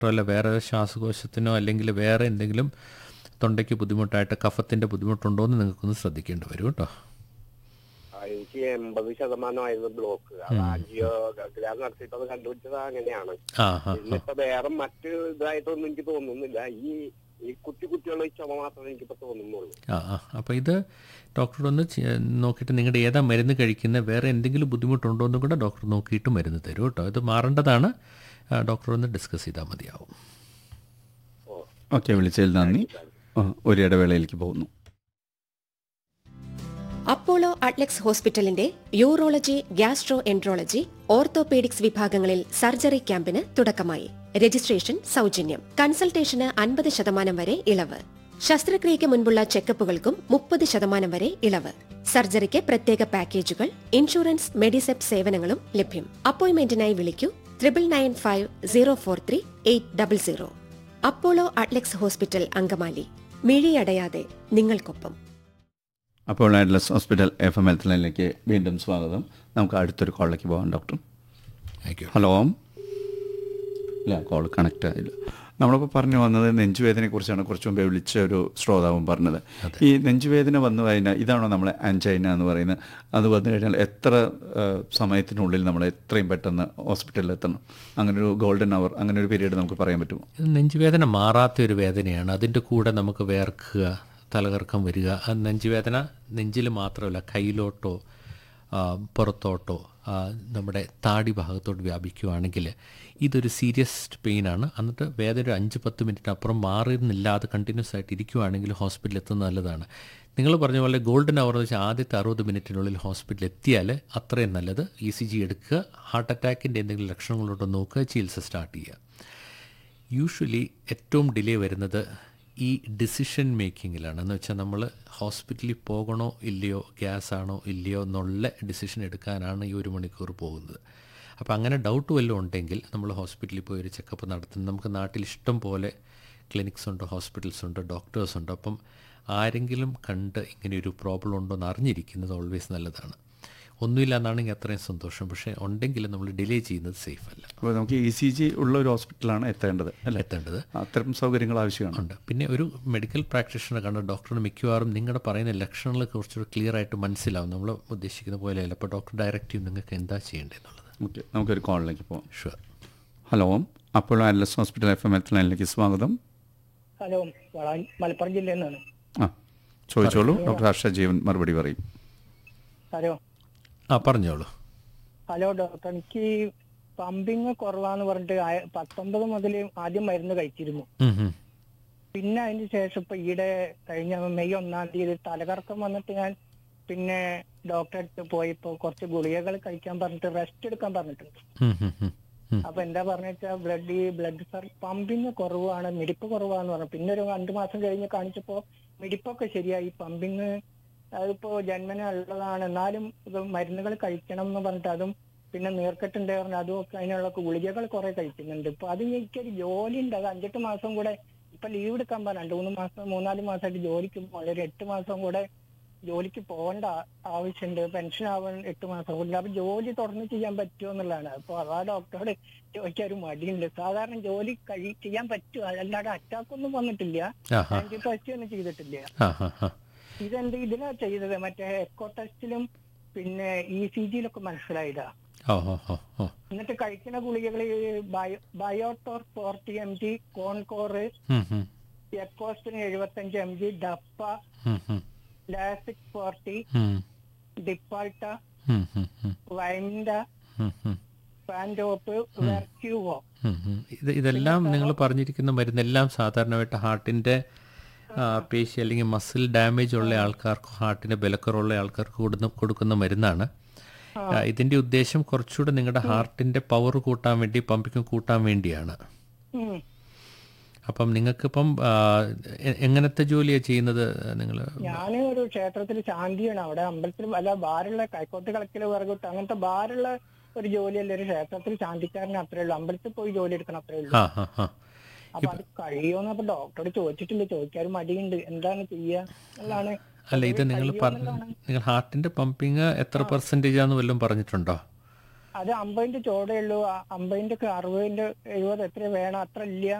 മാത്രമല്ല വേറെ ശ്വാസകോശത്തിനോ അല്ലെങ്കിൽ വേറെ എന്തെങ്കിലും തൊണ്ടയ്ക്ക് ബുദ്ധിമുട്ടായിട്ട് കഫത്തിൻ്റെ ബുദ്ധിമുട്ടുണ്ടോ എന്ന് നിങ്ങൾക്കൊന്ന് ശ്രദ്ധിക്കേണ്ടി വരും കേട്ടോ ആ, എനിക്ക് എൺപത് ശതമാനമായിരുന്നു ബ്ലോക്ക് അത് ആൻജിയോഗ്രാം നടത്തിയിട്ട് അത് കണ്ടുപിടിച്ചത് അങ്ങനെയാണ് ആ ഹാ എന്നിട്ട് വേറെ മറ്റ് ഇതായിട്ടൊന്നും എനിക്ക് തോന്നുന്നില്ല ഈ ഈ കുട്ടി കുട്ടികളുടെ ഈ ചുമ മാത്രമേ എനിക്കിപ്പോ തോന്നുന്നുള്ളൂ ആ ആ അപ്പോൾ ഇത് ഡോക്ടറോടൊന്ന് ചെ- നോക്കിയിട്ട് നിങ്ങളുടെ ഏതാ മരുന്ന് കഴിക്കുന്നത് വേറെ എന്തെങ്കിലും ബുദ്ധിമുട്ടുണ്ടോ എന്നും കൂടെ ഡോക്ടർ നോക്കിയിട്ട് മരുന്ന് തരും കേട്ടോ ഇത് മാറേണ്ടതാണ് ആ, ഡോക്ടറൊന്ന് ഡിസ്കസ് ചെയ്താൽ മതിയാവും ഓക്കെ വിളിച്ചതിൽ നന്ദി ആ, ഒരു ഇടവേളയിലേക്ക് പോകുന്നു അപ്പോളോ അട്ലക്സ് ഹോസ്പിറ്റലിന്റെ യൂറോളജി ഗ്യാസ്ട്രോ എൻട്രോളജി ഓർത്തോപീഡിക്സ് വിഭാഗങ്ങളിൽ സർജറി ക്യാമ്പിന് തുടക്കമായി രജിസ്ട്രേഷൻ സൗജന്യം കൺസൾട്ടേഷന് അൻപത് ശതമാനം വരെ ഇളവ് ശസ്ത്രക്രിയയ്ക്ക് മുൻപുള്ള ചെക്കപ്പുകൾക്കും മുപ്പത് ശതമാനം വരെ ഇളവ് സർജറിക്ക് പ്രത്യേക പാക്കേജുകൾ ഇൻഷുറൻസ് മെഡിസെപ് സേവനങ്ങളും ലഭ്യം അപ്പോയിന്റ്മെന്റിനായി വിളിക്കൂ triple nine five zero four three eight double zero Apollo Adlux hospital Angamaly മിഴിയടയാതെ നിങ്ങൾക്കൊപ്പം Apollo Adlux hospital F M health ലൈനിലേക്ക് വീണ്ടും സ്വാഗതം നമുക്ക് അടുത്തൊരു കോളിലേക്ക് പോകാം ഡോക്ടർ താങ്ക് യു ഹലോ ഇല്ല കോൾ കണക്റ്റ് ആയില്ല നമ്മളിപ്പോൾ പറഞ്ഞു വന്നത് നെഞ്ചുവേദനയെക്കുറിച്ചാണ് കുറച്ച് മുമ്പേ വിളിച്ച ഒരു ശ്രോതാവും പറഞ്ഞത് ഈ നെഞ്ചുവേദന വന്നു കഴിഞ്ഞാൽ ഇതാണോ നമ്മളെ ആൻജൈന എന്ന് പറയുന്നത് അത് വന്നു കഴിഞ്ഞാൽ എത്ര ആ, സമയത്തിനുള്ളിൽ നമ്മൾ എത്രയും പെട്ടെന്ന് ഹോസ്പിറ്റലിൽ എത്തണം അങ്ങനെ ഒരു ഗോൾഡൻ അവർ അങ്ങനെ ഒരു പീരീഡ് നമുക്ക് പറയാൻ പറ്റുമോ ഇത് നെഞ്ചുവേദന മാറാത്ത ഒരു വേദനയാണ് അതിൻ്റെ കൂടെ നമുക്ക് വേർക്കുക തലകറക്കം വരിക ആ നെഞ്ചുവേദന നെഞ്ചിൽ മാത്രമല്ല കയ്യിലോട്ടോ ആ, പുറത്തോട്ടോ ആ, നമ്മുടെ താടി ഭാഗത്തോട്ട് വ്യാപിക്കുകയാണെങ്കിൽ ഇതൊരു സീരിയസ് പെയിനാണ് എന്നിട്ട് വേദന ഒരു അഞ്ച് പത്ത് മിനിറ്റിനപ്പുറം മാറുന്നില്ലാതെ കണ്ടിന്യൂസ് ആയിട്ട് ഇരിക്കുകയാണെങ്കിൽ ഹോസ്പിറ്റലിൽ എത്തുന്നത് നല്ലതാണ് നിങ്ങൾ പറഞ്ഞ പോലെ ഗോൾഡൻ അവർ എന്ന് വെച്ചാൽ ആദ്യത്തെ അറുപത് മിനിറ്റിനുള്ളിൽ ഹോസ്പിറ്റലിൽ എത്തിയാൽ അത്രയും നല്ലത് ഇ സി ജി എടുക്കുക ഹാർട്ട് അറ്റാക്കിൻ്റെ എന്തെങ്കിലും ലക്ഷണങ്ങളോട്ട് നോക്കുക ചികിത്സ സ്റ്റാർട്ട് ചെയ്യുക യൂഷ്വലി ഏറ്റവും ഡിലേ വരുന്നത് ഈ ഡിസിഷൻ മേക്കിങ്ങിലാണ് എന്ന് വെച്ചാൽ നമ്മൾ ഹോസ്പിറ്റലിൽ പോകണോ ഇല്ലയോ ഗ്യാസ് ആണോ ഇല്ലയോ എന്നുള്ള ഡിസിഷൻ എടുക്കാനാണ് ഈ ഒരു മണിക്കൂർ പോകുന്നത് അപ്പോൾ അങ്ങനെ ഡൗട്ട് വല്ലതും ഉണ്ടെങ്കിൽ നമ്മൾ ഹോസ്പിറ്റലിൽ പോയി ഒരു ചെക്കപ്പ് നടത്തുന്നത് നമുക്ക് നാട്ടിൽ ഇഷ്ടം പോലെ ക്ലിനിക്സ് ഉണ്ട് ഹോസ്പിറ്റൽസ് ഉണ്ട് ഡോക്ടേഴ്സ് ഉണ്ട് അപ്പം ആരെങ്കിലും കണ്ട് ഇങ്ങനെ ഒരു പ്രോബ്ലം ഉണ്ടോ എന്ന് അറിഞ്ഞിരിക്കുന്നത് ഓൾവേസ് നല്ലതാണ് ഒന്നുമില്ല എന്നാണെങ്കിൽ അത്രയും സന്തോഷം പക്ഷേ ഉണ്ടെങ്കിൽ നമ്മൾ ഡിലേ ചെയ്യുന്നത് സേഫ് അല്ല അപ്പോൾ നമുക്ക് ഇ സി ജി ഉള്ള ഒരു ഹോസ്പിറ്റലാണ് എത്തേണ്ടത് അല്ലേ എത്തേണ്ടത് അത്തരം സൗകര്യങ്ങൾ ആവശ്യമാണ് ഉണ്ട് പിന്നെ ഒരു മെഡിക്കൽ പ്രാക്ടീഷണറെ കണ്ട ഡോക്ടറിന് മിക്കവാറും നിങ്ങളുടെ പറയുന്ന ലക്ഷണങ്ങൾ കുറച്ചുകൂടി ക്ലിയർ ആയിട്ട് മനസ്സിലാവും നമ്മൾ ഉദ്ദേശിക്കുന്ന പോലെയല്ല അപ്പോൾ ഡോക്ടർ ഡയറക്റ്റ് ചെയ്യും നിങ്ങൾക്ക് എന്താ ചെയ്യേണ്ടതെന്നുള്ളത് ഓക്കെ നമുക്കൊരു കോളിലേക്ക് പോകാം sure hello Apollo Adlux hospital F M health ലൈനിലേക്ക് സ്വാഗതം ഹലോ വളാ- മലപ്പുറം ജില്ലയിൽ നിന്നാണ് ആ ചോദിച്ചോളൂ ഡോക്ടർ ഹർഷ ജീവൻ മറുപടി പറയും ഹലോ ആ പറഞ്ഞോളൂ ഹലോ ഡോക്ടർ എനിക്ക് പമ്പിങ് കുറവാന്ന് പറഞ്ഞിട്ട് ആയ- പത്തൊമ്പത് മുതൽ ആദ്യം മരുന്ന് കഴിച്ചിരുന്നു ഉം, ഉം. പിന്നെ അതിന് ശേഷം ഇപ്പൊ ഈയിടെ കഴിഞ്ഞ മെയ് ഒന്നാം തീയതി തലകറക്കം വന്നിട്ട് ഞാൻ പിന്നെ ഡോക്ടറെ അടുത്ത് പോയപ്പോ കുറച്ച് ഗുളികകൾ കഴിക്കാൻ പറഞ്ഞിട്ട് റെസ്റ്റ് എടുക്കാൻ പറഞ്ഞിട്ടുണ്ട് ഉം, ഉം, ഉം. ഉം. അപ്പൊ എന്താ പറഞ്ഞാ ബ്ലഡ് ഈ ബ്ലഡ് സർ പമ്പിങ് കുറവാണ് മിടിപ്പ് കുറവാന്ന് പറഞ്ഞു പിന്നെ ഒരു രണ്ടു മാസം കഴിഞ്ഞ് കാണിച്ചപ്പോ മിടിപ്പൊക്കെ ശരിയായി പമ്പിങ് അതിപ്പോ ജന്മന ഉള്ളതാണ് എന്നാലും ഇത് മരുന്നുകൾ കഴിക്കണം എന്ന് പറഞ്ഞിട്ട് അതും പിന്നെ നീർക്കെട്ടുണ്ട് പറഞ്ഞു അതും ഒക്കെ അതിനുള്ള ഗുളികകൾ കുറെ കഴിക്കുന്നുണ്ട് ഇപ്പൊ അത് എനിക്കൊരു ജോലി ഉണ്ട് അത് അഞ്ചെട്ട് മാസം കൂടെ ഇപ്പൊ ലീവ് എടുക്കാൻ പറഞ്ഞു രണ്ട് മൂന്ന് മാസം മൂന്നാല് മാസമായിട്ട് ജോലിക്ക് പോകും ഒരു എട്ട് മാസം കൂടെ ജോലിക്ക് പോകേണ്ട ആവശ്യമുണ്ട് പെൻഷൻ ആവാൻ എട്ട് മാസം കൊണ്ട് അപ്പൊ ജോലി തുടർന്ന് ചെയ്യാൻ പറ്റുമോ എന്നുള്ളതാണ് അപ്പൊ അതാ ഡോക്ടറോട് ചോദിക്കാൻ ഒരു മടിയുണ്ട് സാധാരണ ജോലി കഴി ചെയ്യാൻ പറ്റുമോ അല്ലാതെ അറ്റാക്ക് ഒന്നും വന്നിട്ടില്ല ആഹാ ടെസ്റ്റ് ഒന്നും ചെയ്തിട്ടില്ല ആ ഹാ ഹാ ഇതെന്ത് ഇതിനാ ചെയ്തത് മറ്റേ എക്കോ ടെസ്റ്റിലും പിന്നെ ഇ സി ജിയിലൊക്കെ മനസ്സിലായതാ ഓ ഓ ഓ ഓ എന്നിട്ട് കഴിക്കുന്ന ഗുളികകൾ ബയോട്ടോർ ഫോർട്ടി എം ജി കോൺകോർ ഉം, ഉം. എക്കോസ്റ്റിന് എഴുപത്തഞ്ച് എം ജി ഡപ്പ ഉം, ഉം. ലാസിക് ഫോർട്ടി ഉം. ഡിപ്പാൾട്ട ഉം, ഉം, ഉം. വൈൻഡ ഉം, ഉം. പാൻഡോപ്പ് വെർക്യൂവോ ഉം, ഉം. ഇത് ഇതെല്ലാം നിങ്ങൾ പറഞ്ഞിരിക്കുന്ന മരുന്നെല്ലാം സാധാരണമായിട്ട് ഹാർട്ടിൻ്റെ പേശി അല്ലെങ്കിൽ മസിൽ ഡാമേജ് ഉള്ള ആൾക്കാർക്ക് ഹാർട്ടിന് ബലക്കുറവുള്ള ആൾക്കാർക്ക് കൊടുക്കുന്ന കൊടുക്കുന്ന മരുന്നാണ് ആ, ഇതിൻ്റെ ഉദ്ദേശം കുറച്ചുകൂടെ നിങ്ങളുടെ ഹാർട്ടിൻ്റെ പവർ കൂട്ടാൻ വേണ്ടി പമ്പിങ് കൂട്ടാൻ വേണ്ടിയാണ് ഉം. അപ്പം നിങ്ങൾക്കിപ്പം ആ, എ- എങ്ങനത്തെ ജോലിയാണ് ചെയ്യുന്നത് നിങ്ങൾ ഞാന് ഒരു ക്ഷേത്രത്തിൽ ശാന്തിയാണ് അവിടെ അമ്പലത്തിൽ അല്ല ബാറുള്ള കൈക്കോട്ട് കളക്കല് വിറകുട്ട് അങ്ങനത്തെ ബാറുള്ള ഒരു ജോലിയല്ല ഒരു ക്ഷേത്രത്തിൽ ശാന്തിക്കാരന് അത്രേ ഉള്ളൂ അമ്പലത്തിൽ പോയി ജോലി എടുക്കണം അത്രേ ഉള്ളൂ ആ ആ ആ അപ്പൊ അത് കഴിയോന്ന് അപ്പൊ ഡോക്ടറോട് ചോദിച്ചിട്ടില്ല ചോദിക്കാൻ ഒരു മടിയുണ്ട് എന്താണ് ചെയ്യാ എന്നുള്ളതാണ് അല്ല ഇത് നിങ്ങൾ പറഞ്ഞ നിങ്ങൾ ഹാർട്ടിൻ്റെ പമ്പിങ് എത്ര പെർസെൻറ്റേജ് ആണെന്ന് വല്ലതും പറഞ്ഞിട്ടുണ്ടോ അത് അമ്പതിന്റെ ചോടേ ഉള്ളൂ ആ അമ്പതിന്റെ ഒക്കെ അറുപതിന്റെ എഴുപത് എത്ര വേണം അത്ര ഇല്ല